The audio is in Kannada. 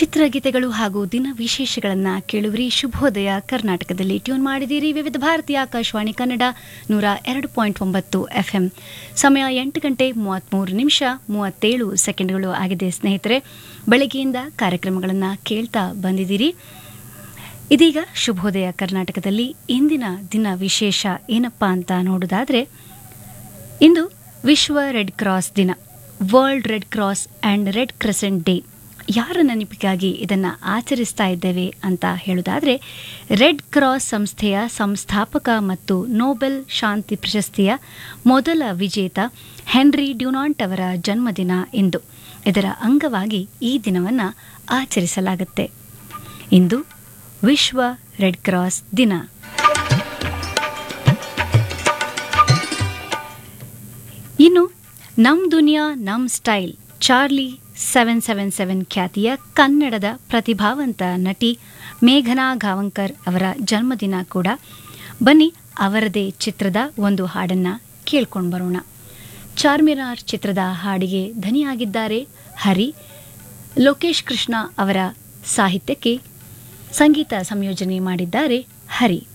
ಚಿತ್ರಗೀತೆಗಳು ಹಾಗೂ ದಿನ ವಿಶೇಷಗಳನ್ನು ಕೇಳುವಿರಿ ಶುಭೋದಯ ಕರ್ನಾಟಕದಲ್ಲಿ ಟ್ಯೂನ್ ಮಾಡಿದ್ದೀರಿ ವಿವಿಧ ಭಾರತೀಯ ಆಕಾಶವಾಣಿ ಕನ್ನಡ ನೂರ ಎರಡು ಪಾಯಿಂಟ್ ಒಂಬತ್ತು ಎಫ್ಎಂ ಸಮಯ ಎಂಟು ಗಂಟೆ ಮೂವತ್ತ್ಮೂರು ನಿಮಿಷ ಮೂವತ್ತೇಳು ಸೆಕೆಂಡ್ಗಳು ಆಗಿದೆ ಸ್ನೇಹಿತರೆ ಬೆಳಗ್ಗೆಯಿಂದ ಕಾರ್ಯಕ್ರಮಗಳನ್ನು ಕೇಳ್ತಾ ಬಂದಿದ್ದೀರಿ ಇದೀಗ ಶುಭೋದಯ ಕರ್ನಾಟಕದಲ್ಲಿ ಇಂದಿನ ದಿನ ವಿಶೇಷ ಏನಪ್ಪಾ ಅಂತ ನೋಡೋದಾದ್ರೆ ಇಂದು ವಿಶ್ವ ರೆಡ್ ಕ್ರಾಸ್ ದಿನ world red cross and red crescent day ಯಾರ ನೆನಪಿಗಾಗಿ ಇದನ್ನು ಆಚರಿಸ್ತಾ ಇದ್ದೇವೆ ಅಂತ ಹೇಳೋದಾದರೆ ರೆಡ್ ಕ್ರಾಸ್ ಸಂಸ್ಥೆಯ ಸಂಸ್ಥಾಪಕ ಮತ್ತು ನೊಬೆಲ್ ಶಾಂತಿ ಪ್ರಶಸ್ತಿಯ ಮೊದಲ ವಿಜೇತ ಹೆನ್ರಿ ಡ್ಯುನಾಂಟ್ ಅವರ ಜನ್ಮದಿನ ಇಂದು ಇದರ ಅಂಗವಾಗಿ ಈ ದಿನವನ್ನು ಆಚರಿಸಲಾಗುತ್ತೆ ಇಂದು ವಿಶ್ವ ರೆಡ್ ಕ್ರಾಸ್ ದಿನ ಇನ್ನು ನಮ್ ದುನಿಯಾ ನಮ್ style Charlie seven seven seven ಖ್ಯಾತಿಯ ಕನ್ನಡದ ಪ್ರತಿಭಾವಂತ ನಟಿ ಮೇಘನಾ ಗಾವಂಕರ್ ಅವರ ಜನ್ಮದಿನ ಕೂಡ ಬನ್ನಿ ಅವರದೇ ಚಿತ್ರದ ಒಂದು ಹಾಡನ್ನ ಕೇಳ್ಕೊಂಡು ಬರೋಣ ಚಾರ್ಮಿನಾರ್ ಚಿತ್ರದ ಹಾಡಿಗೆ ಧನಿಯಾಗಿದ್ದಾರೆ ಹರಿ ಲೋಕೇಶ್ ಕೃಷ್ಣ ಅವರ ಸಾಹಿತ್ಯಕ್ಕೆ ಸಂಗೀತ ಸಂಯೋಜನೆ ಮಾಡಿದ್ದಾರೆ ಹರಿ